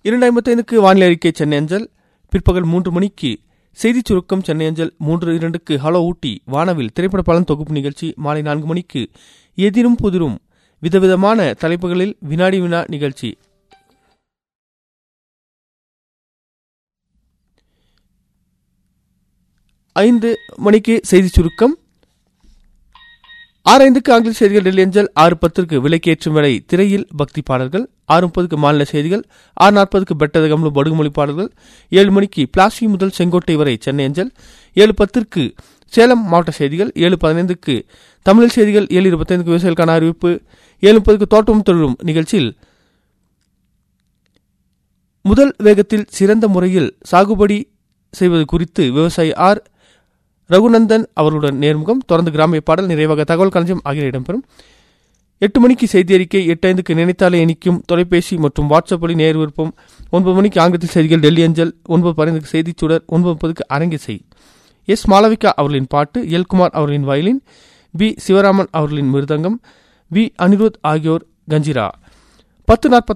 இரண்டு ஐம்பத்தைந்துக்கு வானிலை அறிக்கை சென்னை அஞ்சல் பிற்பகல் மூன்று மணிக்கு செய்திச் சுருக்கம் சென்னை அஞ்சல் மூன்று இரண்டுக்கு ஹலோ ஊட்டி வானவில் திரைப்பட பலன் தொகுப்பு நிகழ்ச்சி மாலை நான்கு மணிக்கு எதிரும் புதிரும் விதவிதமான தலைப்புகளில் வினாடி வினா நிகழ்ச்சி ஐந்து மணிக்கு செய்திச் சுருக்கம் ஆறு ஐந்துக்கு ஆங்கில செய்திகள் டெல்லி அஞ்சல் ஆறு பத்திற்கு விலைக்கேற்றும் வேலை திரையில் பக்தி பாடல்கள் ஆறு முப்பதுக்கு மாநில செய்திகள் ஆறு நாற்பதுக்கு பெட்டதகம்லு படுகுமொழி பாடல்கள் ஏழு மணிக்கு பிளாஸ்டி முதல் செங்கோட்டை வரை சென்னை அஞ்சல் ஏழு பத்திற்கு சேலம் மாவட்ட செய்திகள் ஏழு பதினைந்துக்கு தமிழ் செய்திகள் ஏழு இருபத்தைந்துக்கு விவசாயிகளுக்கான அறிவிப்பு ஏழு முப்பதுக்கு தோட்டம் தொழிலும் நிகழ்ச்சியில் முதல் வேகத்தில் சிறந்த முறையில் சாகுபடி செய்வது குறித்து விவசாயி ஆர் ரகுநந்தன் அவர்களுடன் நேர்முகம் தொடர்ந்து கிராமிய பாடல் நிறைவாக தகவல் களஞ்சியம் ஆகிய இடம்பெறும் எட்டு மணிக்கு செய்தி அறிக்கை எட்டு ஐந்துக்கு நினைத்தாலே இனிக்கும் தொலைபேசி மற்றும் வாட்ஸ்அப் வழி நேர் விருப்பம் ஒன்பது மணிக்கு ஆங்கிலத்தில் செய்திகள் டெல்லி அஞ்சல் ஒன்பது பதினைந்துக்கு செய்திச் சுடர் ஒன்பது முப்பதுக்கு அரங்கிசை எஸ் மாளவிகா அவர்களின் பாட்டு எல்குமார் அவர்களின் வயலின் பி சிவராமன் அவர்களின் மிருதங்கம் வி அனிருத் ஆகியோர் கஞ்சிரா பத்து நாற்பத்தி